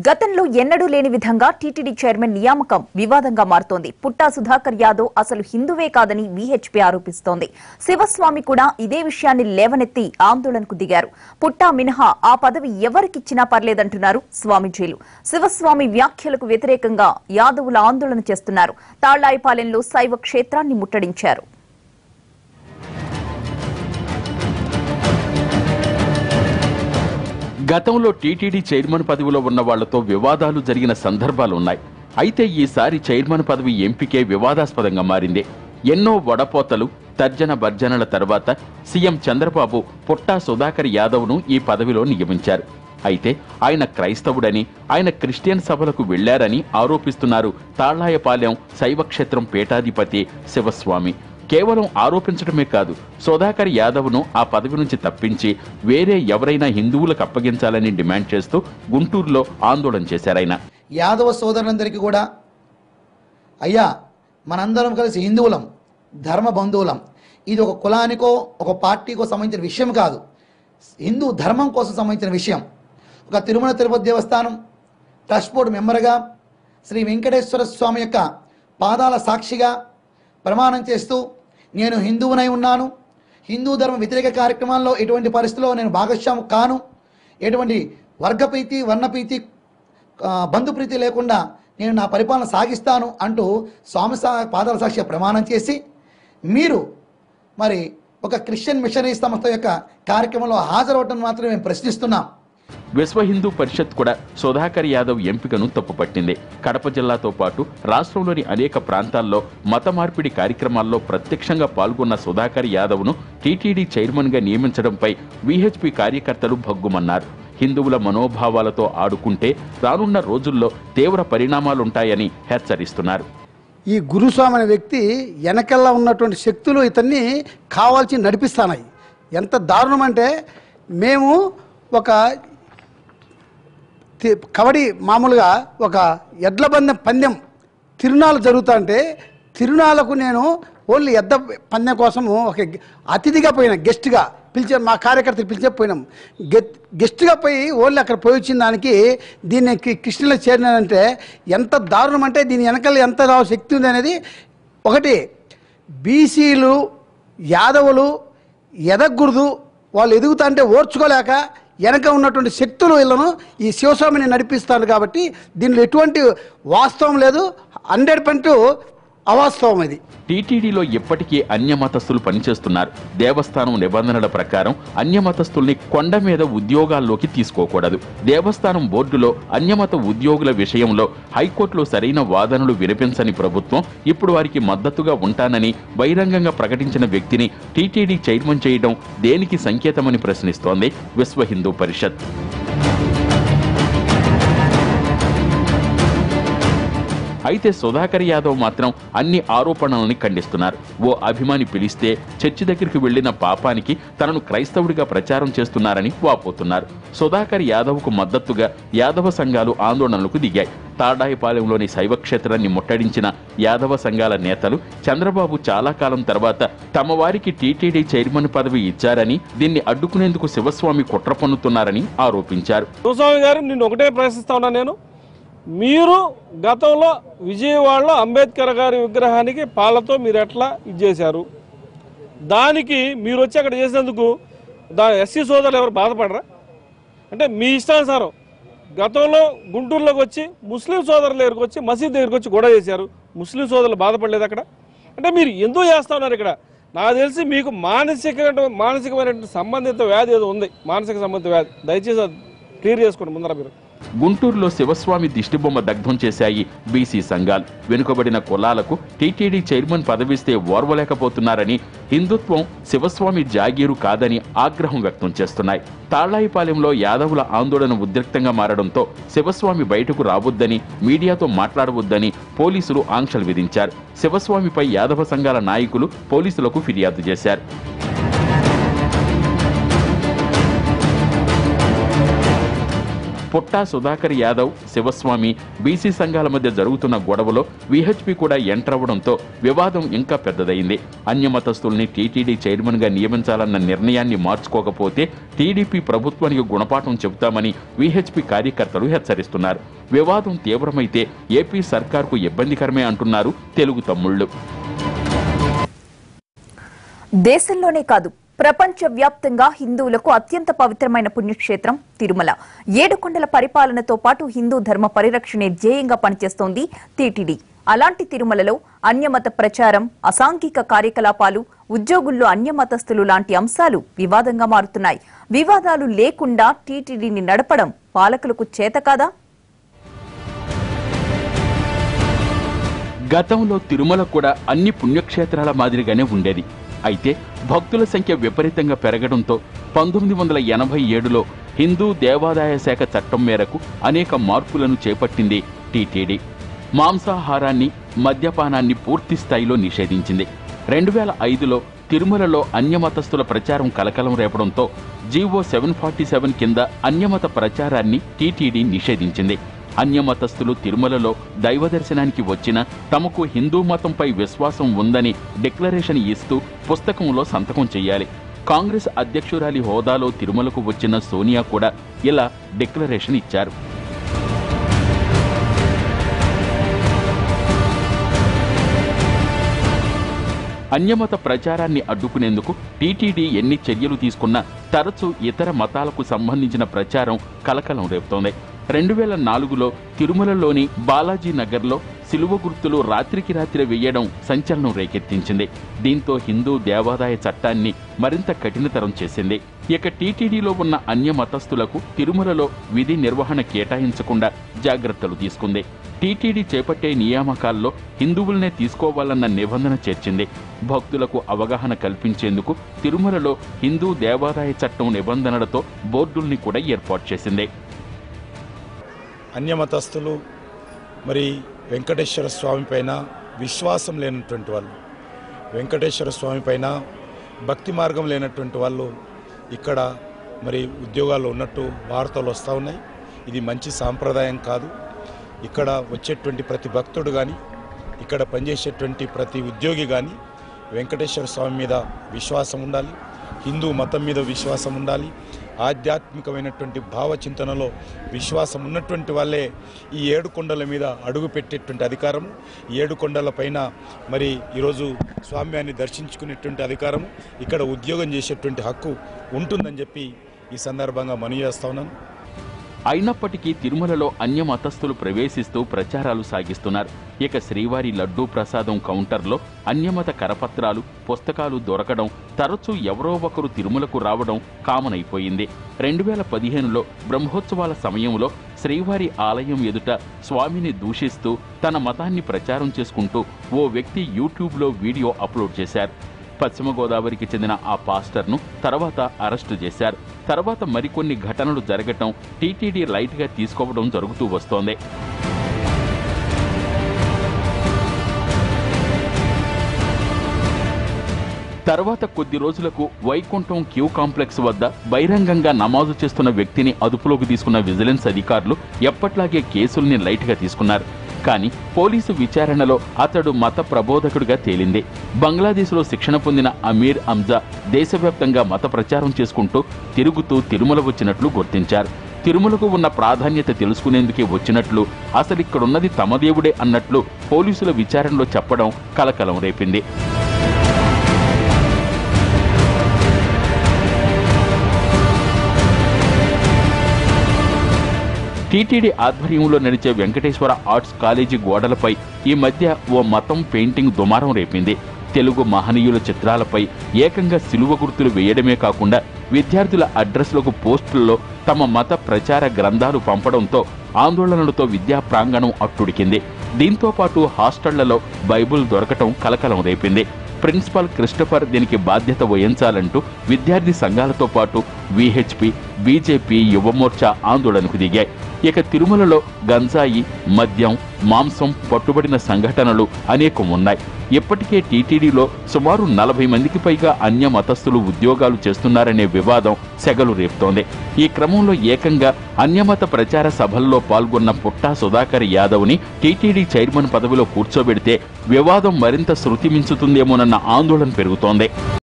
గతంలో ఎన్నడూ లేని విధంగా టీటీడీ చైర్మన్ నియామకం వివాదంగా మారుతోంది పుట్టా సుధాకర్ యాదవ్ అసలు హిందువే కాదని వీహెచ్పీ ఆరోపిస్తోంది శివస్వామి కూడా ఇదే విషయాన్ని లేవనెత్తి ఆందోళనకు దిగారు పుట్టా మినహా ఆ పదవి ఎవరికిచ్చినా పర్లేదంటున్నారు స్వామీజీలు శివస్వామి వ్యాఖ్యలకు వ్యతిరేకంగా యాదవుల ఆందోళన చేస్తున్నారు తాళ్లాయిపాలెంలో శైవ క్షేత్రాన్ని ముట్టడించారు గతంలో టీటీడీ చైర్మన్ పదవిలో ఉన్న వాళ్లతో వివాదాలు జరిగిన సందర్భాలున్నాయి అయితే ఈసారి చైర్మన్ పదవి ఎంపికే వివాదాస్పదంగా మారింది ఎన్నో వడపోతలు తర్జన భర్జనల తర్వాత సీఎం చంద్రబాబు పుట్టా సుధాకర్ యాదవ్ను ఈ పదవిలో నియమించారు అయితే ఆయన క్రైస్తవుడని ఆయన క్రిస్టియన్ సభలకు వెళ్లారని ఆరోపిస్తున్నారు తాళ్లాయపాలెం శైవక్షేత్రం పీఠాధిపతి శివస్వామి కేవలం ఆరోపించడమే కాదు సుధాకర్ యాదవ్ను ఆ పదవి నుంచి తప్పించి వేరే ఎవరైనా హిందువులకు అప్పగించాలని డిమాండ్ చేస్తూ గుంటూరులో ఆందోళన చేశారాయన యాదవ సోదరులందరికీ కూడా అయ్యా మనందరం కలిసి హిందువులం ధర్మ బంధువులం ఇది ఒక కులానికో ఒక పార్టీకో సంబంధించిన విషయం కాదు హిందూ ధర్మం కోసం సంబంధించిన విషయం ఒక తిరుమల తిరుపతి దేవస్థానం ట్రస్ట్ బోర్డు మెంబర్గా శ్రీ వెంకటేశ్వర స్వామి యొక్క పాదాల సాక్షిగా ప్రమాణం చేస్తూ నేను హిందువునై ఉన్నాను హిందూ ధర్మ వ్యతిరేక కార్యక్రమాల్లో ఎటువంటి పరిస్థితుల్లో నేను భాగస్వాము కాను ఎటువంటి వర్గప్రీతి వర్ణప్రీతి ఆ, బంధుప్రీతి లేకుండా నేను నా పరిపాలన సాగిస్తాను అంటూ స్వామి సా పాదాల సాక్షి ప్రమాణం చేసి మీరు మరి ఒక క్రిస్టియన్ మిషనరీ సంస్థ యొక్క కార్యక్రమంలో హాజరవటం మాత్రం మేము ప్రశ్నిస్తున్నాం విశ్వ హిందూ పరిషత్ కూడా సుధాకర్ యాదవ్ ఎంపికను తప్పుపట్టింది కడప జిల్లాతో పాటు రాష్ట్రంలోని అనేక ప్రాంతాల్లో మత మార్పిడి కార్యక్రమాల్లో ప్రత్యక్షంగా పాల్గొన్న సుధాకర్ యాదవ్ను టీటీడీ చైర్మన్గా నియమించడంపై వీహెచ్పీ కార్యకర్తలు భగ్గుమన్నారు హిందువుల మనోభావాలతో ఆడుకుంటే రానున్న రోజుల్లో తీవ్ర పరిణామాలుంటాయని హెచ్చరిస్తున్నారు ఈ గురుస్వామి అనే వ్యక్తి వెనకల్లా ఉన్నటువంటి శక్తులు ఇతన్ని కావాల్సి నడిపిస్తానాయి ఎంత దారుణం అంటే మేము ఒక తి- కబడ్డీ మామూలుగా ఒక ఎడ్ల పందెం పందెం తిరునాళ్ళు జరుగుతా అంటే తిరునాళ్ళకు నేను ఓన్లీ ఎద్ద పందెం కోసము ఒక గె- అతిథిగా పోయిన గెస్ట్గా పిలిచే మా కార్యకర్తలు పిలిచే పోయినాం గె- గెస్ట్గా పోయి ఓన్లీ అక్కడ పోయి వచ్చిన దానికి దీన్ని కి- కృష్ణలో చేరినానంటే ఎంత దారుణం అంటే దీని వెనకాల ఎంత రా- శక్తి ఉంది అనేది ఒకటి బీసీలు యాదవులు ఎదగకూడదు వాళ్ళు ఎదుగుతా అంటే ఓర్చుకోలేక వెనక ఉన్నటువంటి శక్తులు వీళ్ళను ఈ శివస్వామిని నడిపిస్తారు కాబట్టి దీనిలో ఎటువంటి వాస్తవం లేదు హండ్రెడ్ పర్సెంట్ అవాస్తవం ఇది టీటీడీలో ఇప్పటికీ అన్యమతస్థులు పనిచేస్తున్నారు దేవస్థానం నిబంధనల ప్రకారం అన్యమతస్థుల్ని కొండ మీద ఉద్యోగాల్లోకి తీసుకోకూడదు దేవస్థానం బోర్డులో అన్యమత ఉద్యోగుల విషయంలో హైకోర్టులో సరైన వాదనలు వినిపించని ప్రభుత్వం ఇప్పుడు వారికి మద్దతుగా ఉంటానని బహిరంగంగా ప్రకటించిన వ్యక్తిని టీటీడీ చైర్మన్ చేయడం దేనికి సంకేతమని ప్రశ్నిస్తోంది విశ్వ హిందూ పరిషత్ అయితే సుధాకర్ యాదవ్ మాత్రం అన్ని ఆరోపణలని ఖండిస్తున్నారు ఓ అభిమాని పిలిస్తే చర్చి దగ్గరికి వెళ్లిన పాపానికి తనను క్రైస్తవుడిగా ప్రచారం చేస్తున్నారని వాపోతున్నారు సుధాకర్ యాదవ్కు మద్దతుగా యాదవ సంఘాలు ఆందోళనలకు దిగాయి తాడాయిపాలెంలోని శైవక్షేత్రాన్ని ముట్టడించిన యాదవ సంఘాల నేతలు చంద్రబాబు చాలా కాలం తర్వాత తమ వారికి టీటీడీ చైర్మన్ పదవి ఇచ్చారని దీన్ని అడ్డుకునేందుకు శివస్వామి కుట్ర పన్నుతున్నారని ఆరోపించారు శివస్వామి గారు నిన్ను ఒకటే ప్రశ్నిస్తా ఉన్నా నేను మీరు గతంలో విజయవాడలో అంబేద్కర్ గారి విగ్రహానికి పాలతో మీరు ఎట్లా ఇది చేశారు దానికి మీరు వచ్చి అక్కడ చేసినందుకు దా ఎస్సీ సోదరులు ఎవరు బాధపడరా అంటే మీ ఇష్టానుసారం గతంలో గుంటూరులోకి వచ్చి ముస్లిం సోదరుల దగ్గరికి వచ్చి మసీద్ దగ్గరికి వచ్చి గొడవ చేశారు ముస్లిం సోదరులు బాధపడలేదు అక్కడ అంటే మీరు ఎందుకు చేస్తా ఉన్నారు ఇక్కడ నాకు తెలిసి మీకు మానసిక మానసికమైనటువంటి సంబంధిత వ్యాధి ఏదో ఉంది మానసిక సంబంధిత వ్యాధి దయచేసి అది క్లియర్ చేసుకోండి ముందర మీరు గుంటూరులో శివస్వామి దిష్టిబొమ్మ దగ్ధం చేశాయి బీసీ సంఘాలు వెనుకబడిన కులాలకు టీటీడీ చైర్మన్ పదవిస్తే ఓర్వలేకపోతున్నారని హిందుత్వం శివస్వామి జాగీరు కాదని ఆగ్రహం వ్యక్తం చేస్తున్నాయి తాళ్లాయిపాలెంలో యాదవుల ఆందోళన ఉద్రిక్తంగా మారడంతో శివస్వామి బయటకు రావద్దని మీడియాతో మాట్లాడవద్దని పోలీసులు ఆంక్షలు విధించారు శివస్వామిపై యాదవ సంఘాల నాయకులు పోలీసులకు ఫిర్యాదు చేశారు పుట్టా సుధాకర్ యాదవ్ శివస్వామి బీసీ సంఘాల మధ్య జరుగుతున్న గొడవలో విహెచ్పి కూడా ఎంటర్ అవ్వడంతో వివాదం ఇంకా పెద్దదైంది అన్యమతస్తుల్ని టీటీడీ చైర్మన్ గా నియమించాలన్న నిర్ణయాన్ని మార్చుకోకపోతే టీడీపీ ప్రభుత్వానికి గుణపాఠం చెబుతామని విహెచ్పి కార్యకర్తలు హెచ్చరిస్తున్నారు వివాదం తీవ్రమైతే ఏపీ సర్కార్కు ఇబ్బందికరమే అంటున్నారు తెలుగు తమ్ముళ్లు దేశంలోనే కాదు ప్రపంచ వ్యాప్తంగా హిందువులకు అత్యంత పవిత్రమైన పుణ్యక్షేత్రం తిరుమల ఏడుకొండల పరిపాలనతో పాటు హిందూ ధర్మ పరిరక్షణే ధ్యేయంగా పనిచేస్తోంది టీటీడీ అలాంటి తిరుమలలో అన్యమత ప్రచారం అసాంఘిక కార్యకలాపాలు ఉద్యోగుల్లో అన్యమతస్థులు లాంటి అంశాలు వివాదంగా మారుతున్నాయి వివాదాలు లేకుండా టీటీడీని నడపడం పాలకులకు చేత కాదా గతంలో తిరుమల కూడా అన్ని పుణ్యక్షేత్రాల మాదిరిగానే ఉండేది అయితే భక్తుల సంఖ్య విపరీతంగా పెరగడంతో పంతొమ్మిది వందల ఎనభై ఏడులో హిందూ దేవాదాయ శాఖ చట్టం మేరకు అనేక మార్పులను చేపట్టింది టీటీడీ మాంసాహారాన్ని మద్యపానాన్ని పూర్తి స్థాయిలో నిషేధించింది రెండు వేల ఐదులో తిరుమలలో అన్యమతస్థుల ప్రచారం కలకలం రేపడంతో జీవో సెవెన్ ఫార్టీ సెవెన్ కింద అన్యమత ప్రచారాన్ని టీటీడీ నిషేధించింది అన్యమతస్థులు తిరుమలలో దైవ దర్శనానికి వచ్చిన తమకు హిందూ మతంపై విశ్వాసం ఉందని డిక్లరేషన్ ఇస్తూ పుస్తకంలో సంతకం చేయాలి కాంగ్రెస్ అధ్యక్షురాలి హోదాలో తిరుమలకు వచ్చిన సోనియా కూడా ఇలా డిక్లరేషన్ ఇచ్చారు అన్యమత ప్రచారాన్ని అడ్డుకునేందుకు టీటీడీ ఎన్ని చర్యలు తీసుకున్నా తరచూ ఇతర మతాలకు సంబంధించిన ప్రచారం కలకలం రేపుతోంది రెండు వేల నాలుగులో తిరుమలలోని బాలాజీ నగర్లో సిలువ గుర్తులు రాత్రికి రాత్రి వేయడం సంచలనం రేకెత్తించింది దీంతో హిందూ దేవాదాయ చట్టాన్ని మరింత కఠినతరం చేసింది ఇక టీటీడీలో ఉన్న అన్య మతస్థులకు తిరుమలలో విధి నిర్వహణ కేటాయించకుండా జాగ్రత్తలు తీసుకుంది టీటీడీ చేపట్టే నియామకాల్లో హిందువులనే తీసుకోవాలన్న నిబంధన చేర్చింది భక్తులకు అవగాహన కల్పించేందుకు తిరుమలలో హిందూ దేవాదాయ చట్టం నిబంధనలతో బోర్డుల్ని కూడా ఏర్పాటు చేసింది అన్యమతస్థులు మరి వెంకటేశ్వర స్వామి పైన విశ్వాసం లేనటువంటి వాళ్ళు వెంకటేశ్వర స్వామి పైన భక్తి మార్గం లేనటువంటి వాళ్ళు ఇక్కడ మరి ఉద్యోగాల్లో ఉన్నట్టు వార్తలు వస్తూ ఉన్నాయి ఇది మంచి సాంప్రదాయం కాదు ఇక్కడ వచ్చేటువంటి ప్రతి భక్తుడు కానీ ఇక్కడ పనిచేసేటువంటి ప్రతి ఉద్యోగి కానీ వెంకటేశ్వర స్వామి మీద విశ్వాసం ఉండాలి హిందూ మతం మీద విశ్వాసం ఉండాలి ఆధ్యాత్మికమైనటువంటి భావచింతనలో విశ్వాసం ఉన్నటువంటి వాళ్ళే ఈ ఏడు కొండల మీద అడుగు పెట్టేటువంటి అధికారము ఈ ఏడు కొండల పైన మరి ఈరోజు స్వామ్యాన్ని దర్శించుకునేటువంటి అధికారము ఇక్కడ ఉద్యోగం చేసేటువంటి హక్కు ఉంటుందని చెప్పి ఈ సందర్భంగా మనవి చేస్తా ఉన్నాను అయినప్పటికీ తిరుమలలో అన్య మతస్థులు ప్రవేశిస్తూ ప్రచారాలు సాగిస్తున్నారు ఇక శ్రీవారి లడ్డూ ప్రసాదం కౌంటర్లో అన్యమత కరపత్రాలు పుస్తకాలు దొరకడం తరచూ ఎవరో ఒకరు తిరుమలకు రావడం కామన్ అయిపోయింది రెండు వేల పదిహేనులో బ్రహ్మోత్సవాల సమయంలో శ్రీవారి ఆలయం ఎదుట స్వామిని దూషిస్తూ తన మతాన్ని ప్రచారం చేసుకుంటూ ఓ వ్యక్తి యూట్యూబ్లో వీడియో అప్లోడ్ చేశారు పశ్చిమ గోదావరికి చెందిన ఆ పాస్టర్ను తర్వాత అరెస్టు చేశారు తర్వాత మరికొన్ని ఘటనలు జరగటం టీటీడీ లైట్గా తీసుకోవడం జరుగుతూ వస్తోంది తర్వాత కొద్ది రోజులకు వైకుంఠం క్యూ కాంప్లెక్స్ వద్ద బహిరంగంగా నమాజు చేస్తున్న వ్యక్తిని అదుపులోకి తీసుకున్న విజిలెన్స్ అధికారులు ఎప్పట్లాగే కేసుల్ని లైట్గా తీసుకున్నారు కానీ పోలీసు విచారణలో అతడు మత ప్రబోధకుడిగా తేలింది బంగ్లాదేశ్లో శిక్షణ పొందిన అమీర్ అంజా దేశవ్యాప్తంగా మత ప్రచారం చేసుకుంటూ తిరుగుతూ తిరుమల వచ్చినట్లు గుర్తించారు తిరుమలకు ఉన్న ప్రాధాన్యత తెలుసుకునేందుకే వచ్చినట్లు అసలిక్కడున్నది తమ దేవుడే అన్నట్లు పోలీసుల విచారణలో చెప్పడం కలకలం రేపింది టీటీడీ ఆధ్వర్యంలో నడిచే వెంకటేశ్వర ఆర్ట్స్ కాలేజీ గోడలపై ఈ మధ్య ఓ మతం పెయింటింగ్ దుమారం రేపింది తెలుగు మహనీయుల చిత్రాలపై ఏకంగా సిలువ గుర్తులు వేయడమే కాకుండా విద్యార్థుల అడ్రస్లకు పోస్టుల్లో తమ మత ప్రచార గ్రంథాలు పంపడంతో ఆందోళనలతో విద్యా ప్రాంగణం అట్టుడికింది దీంతో పాటు హాస్టళ్లలో బైబుల్ దొరకటం కలకలం రేపింది ప్రిన్సిపల్ క్రిస్టఫర్ దీనికి బాధ్యత వహించాలంటూ విద్యార్థి సంఘాలతో పాటు విహెచ్పి బీజేపీ యువమోర్చా ఆందోళనకు దిగాయి ఇక తిరుమలలో గంజాయి మద్యం మాంసం పట్టుబడిన సంఘటనలు అనేకం ఉన్నాయి ఇప్పటికే టీటీడీలో సుమారు నలభై మందికి పైగా అన్య మతస్థులు ఉద్యోగాలు చేస్తున్నారనే వివాదం సెగలు రేపుతోంది ఈ క్రమంలో ఏకంగా అన్యమత ప్రచార సభల్లో పాల్గొన్న పుట్టా సుధాకర్ యాదవ్ని టీటీడీ చైర్మన్ పదవిలో కూర్చోబెడితే వివాదం మరింత శృతి మించుతుందేమోనన్న ఆందోళన పెరుగుతోంది